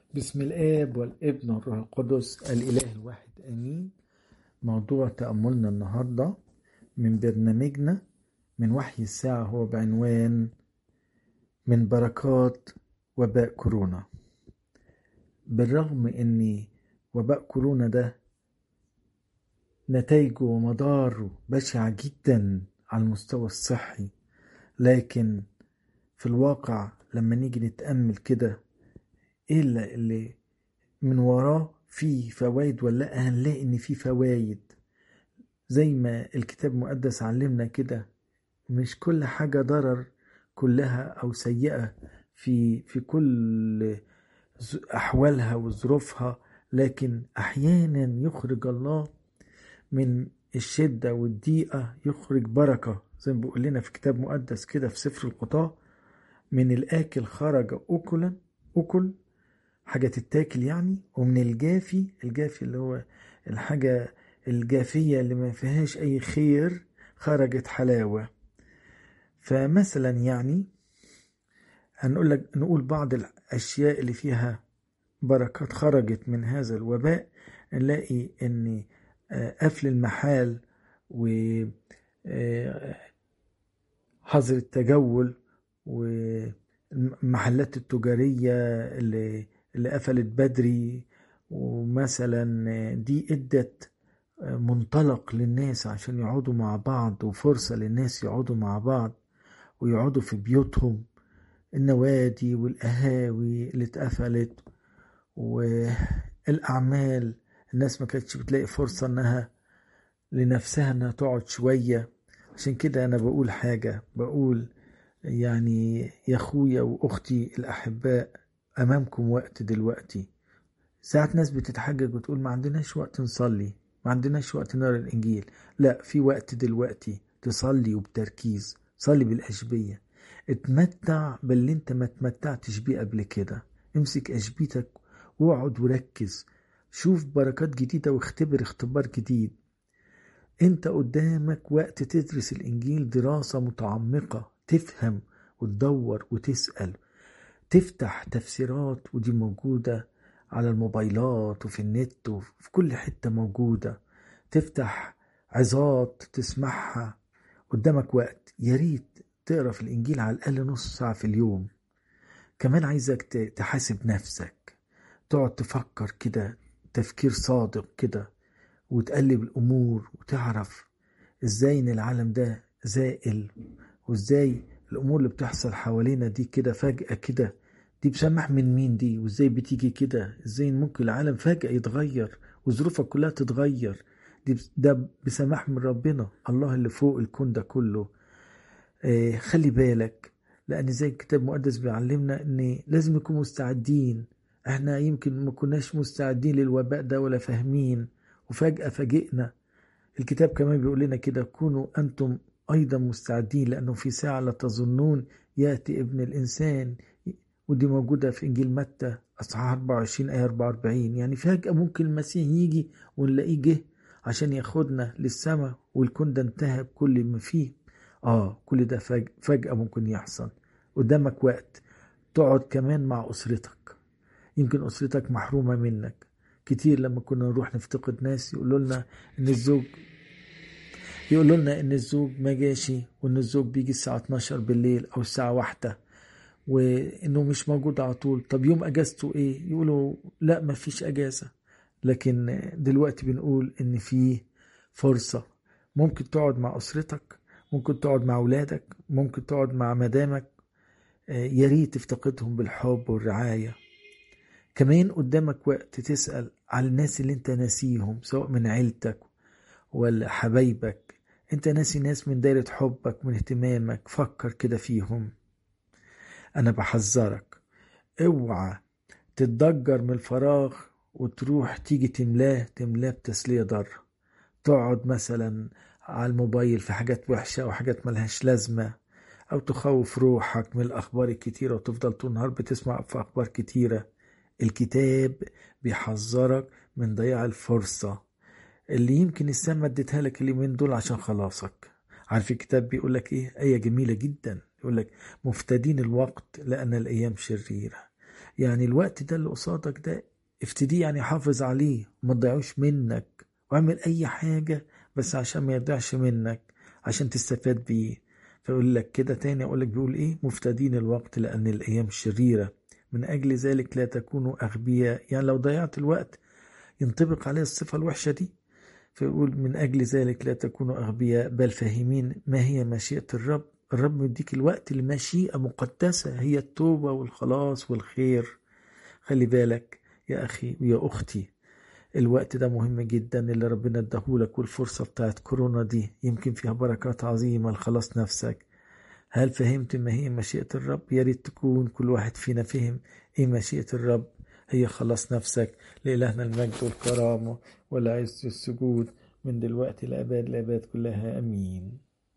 بسم الآب والابن والروح القدس الإله الواحد آمين موضوع تأملنا النهاردة من برنامجنا من وحي الساعة هو بعنوان من بركات وباء كورونا بالرغم ان وباء كورونا ده نتائجه ومضاره بشعة جدا على المستوى الصحي لكن في الواقع لما نيجي نتأمل كده ايه اللي, اللي من وراه في فوائد ولا هنلاقي ان في فوائد زي ما الكتاب المقدس علمنا كده مش كل حاجة ضرر كلها او سيئة في في كل احوالها وظروفها لكن احيانا يخرج الله من الشدة والضيقة يخرج بركة زي ما بيقول لنا في كتاب مقدس كده في سفر القطاع من الآكل خرج أكلا أكل حاجة تتاكل يعني ومن الجافي الجافي اللي هو الحاجة الجافية اللي ما فيهاش أي خير خرجت حلاوة فمثلا يعني هنقول لك نقول بعض الأشياء اللي فيها بركات خرجت من هذا الوباء نلاقي ان قفل المحال و حظر التجول والمحلات التجارية اللي, اللي قفلت بدري ومثلا دي ادت منطلق للناس عشان يقعدوا مع بعض وفرصة للناس يقعدوا مع بعض ويقعدوا في بيوتهم النوادي والقهاوي اللي اتقفلت والأعمال الناس ما كانتش بتلاقي فرصة انها لنفسها انها تقعد شوية عشان كده انا بقول حاجة بقول يعني يا اخويا واختي الاحباء امامكم وقت دلوقتي ساعات ناس بتتحجج وتقول ما عندناش وقت نصلي ما عندناش وقت نقرا الانجيل لا في وقت دلوقتي تصلي وبتركيز صلي بالاشبيه اتمتع باللي انت ما اتمتعتش بيه قبل كده امسك اشبيتك واقعد وركز شوف بركات جديدة واختبر اختبار جديد انت قدامك وقت تدرس الانجيل دراسة متعمقة تفهم وتدور وتسأل تفتح تفسيرات ودي موجودة على الموبايلات وفي النت وفي كل حتة موجودة تفتح عظات تسمعها قدامك وقت يا ريت تقرا في الانجيل على الاقل نص ساعة في اليوم كمان عايزك تحاسب نفسك تقعد تفكر كده تفكير صادق كده وتقلب الامور وتعرف ازاي ان العالم ده زائل وازاي الامور اللي بتحصل حوالينا دي كده فجأة كده دي بسمح من مين دي وازاي بتيجي كده ازاي ممكن العالم فجأة يتغير وظروفك كلها تتغير دي ده بسماح من ربنا الله اللي فوق الكون ده كله آه خلي بالك لان زي الكتاب المقدس بيعلمنا ان لازم نكون مستعدين احنا يمكن ما كناش مستعدين للوباء ده ولا فاهمين وفجأة فاجئنا الكتاب كمان بيقول لنا كده كونوا أنتم أيضا مستعدين لأنه في ساعة لا تظنون يأتي ابن الإنسان ودي موجودة في إنجيل متى أصحاح 24 آية 44 يعني فجأة ممكن المسيح يجي ونلاقيه جه عشان ياخدنا للسماء والكون ده انتهى بكل ما فيه آه كل ده فجأة ممكن يحصل قدامك وقت تقعد كمان مع أسرتك يمكن أسرتك محرومة منك كتير لما كنا نروح نفتقد ناس يقولوا لنا إن الزوج يقولوا لنا إن الزوج ما جاشي وإن الزوج بيجي الساعة 12 بالليل أو الساعة واحدة وإنه مش موجود على طول طب يوم أجازته إيه يقولوا لا ما فيش أجازة لكن دلوقتي بنقول إن في فرصة ممكن تقعد مع أسرتك ممكن تقعد مع أولادك ممكن تقعد مع مدامك يا ريت تفتقدهم بالحب والرعايه كمان قدامك وقت تسأل على الناس اللي انت ناسيهم سواء من عيلتك ولا حبايبك انت ناسي ناس من دايرة حبك من اهتمامك فكر كده فيهم انا بحذرك اوعى تتضجر من الفراغ وتروح تيجي تملاه تملاه بتسلية ضارة تقعد مثلا على الموبايل في حاجات وحشة أو حاجات ملهاش لازمة أو تخوف روحك من الأخبار الكتيرة وتفضل طول النهار بتسمع في أخبار كتيرة الكتاب بيحذرك من ضياع الفرصة اللي يمكن السما اديتها لك اليومين دول عشان خلاصك عارف الكتاب بيقول لك ايه آية جميلة جدا يقول لك مفتدين الوقت لأن الأيام شريرة يعني الوقت ده اللي قصادك ده افتديه يعني حافظ عليه وما تضيعوش منك واعمل اي حاجة بس عشان ما يضيعش منك عشان تستفاد بيه فيقول لك كده تاني اقول لك بيقول ايه مفتدين الوقت لان الايام شريرة من اجل ذلك لا تكونوا اغبياء يعني لو ضيعت الوقت ينطبق عليه الصفة الوحشة دي فيقول من أجل ذلك لا تكونوا أغبياء بل فاهمين ما هي مشيئة الرب الرب يديك الوقت لمشيئة مقدسة هي التوبة والخلاص والخير خلي بالك يا أخي ويا أختي الوقت ده مهم جدا اللي ربنا اداهولك والفرصة بتاعت كورونا دي يمكن فيها بركات عظيمة لخلاص نفسك هل فهمت ما هي مشيئة الرب يا ريت تكون كل واحد فينا فهم ايه مشيئة الرب هي خلص نفسك لإلهنا المجد والكرامة والعز والسجود من دلوقتي لأباد الأباد كلها أمين